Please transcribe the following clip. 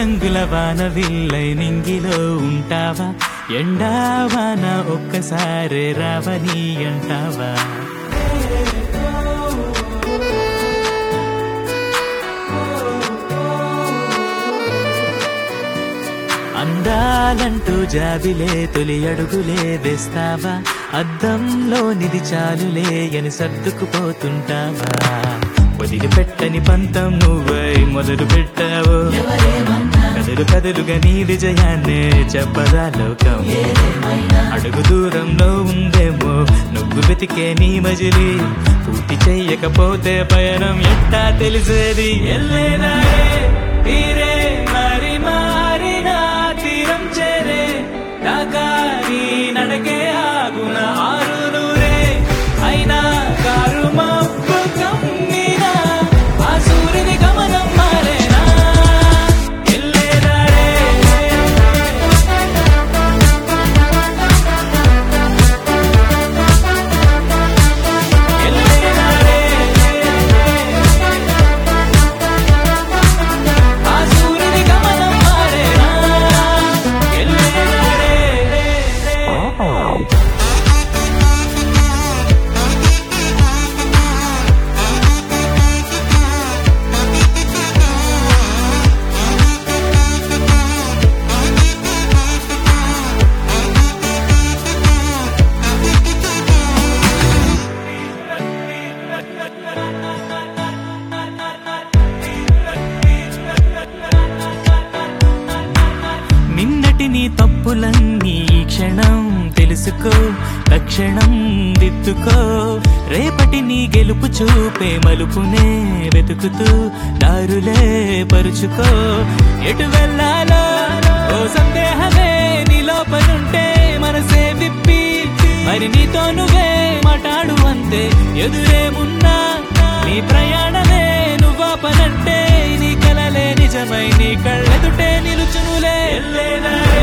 రంగుల వాన విల్లై నింగిలో ఉంటావా ఎండావాన ఒక్కసారి రావని అంటావా అందాలంటూ జాబిలే తొలి అడుగులే వేస్తావా అద్దంలో నిధి చాలులే అని సర్దుకుపోతుంటావా వదిలిపెట్టని పంతం నువ్వై మొదలు పెట్టావు కదులు కదులుగా నీ విజయాన్నే చెప్పదా లోకం అడుగు దూరంలో ఉందేమో నువ్వు వెతికే నీ మజిలి పూర్తి చెయ్యకపోతే పయనం ఎట్టా తెలిసేది ఎల్లేదారే తీరే మరి మారిన తీరం చేరే నాకారి నడకే ఆగున ఆరునూరే అయినా కారు మబ్బు కమ్మినా ఆ సూర్యుని గమనం మారేనా ఎల్లేదారే ఆ సూర్యుని గమనం మారేనా ఎల్లేదారే నిన్నటి నీ తప్పులన్నీ ఈ క్షణం తెలుసుకో తక్షణం దిద్దుకో రేపటి నీ గెలుపు చూపే మలుపునే వెతుకుతూ దారులే పరుచుకో ఎటు వెళ్ళాలో ఓ సందేహమే నీ లోపలుంటే మనసే విప్పి మరి నీతో నువ్వే మాట్లాడు అంతే ఎదురేమున్నా నీ ప్రయాణమే నువ్వాపనంటే నీ కలలే నిజమై నీ కళ్ళెదుటే నిలుచునులే ఎల్లేదారే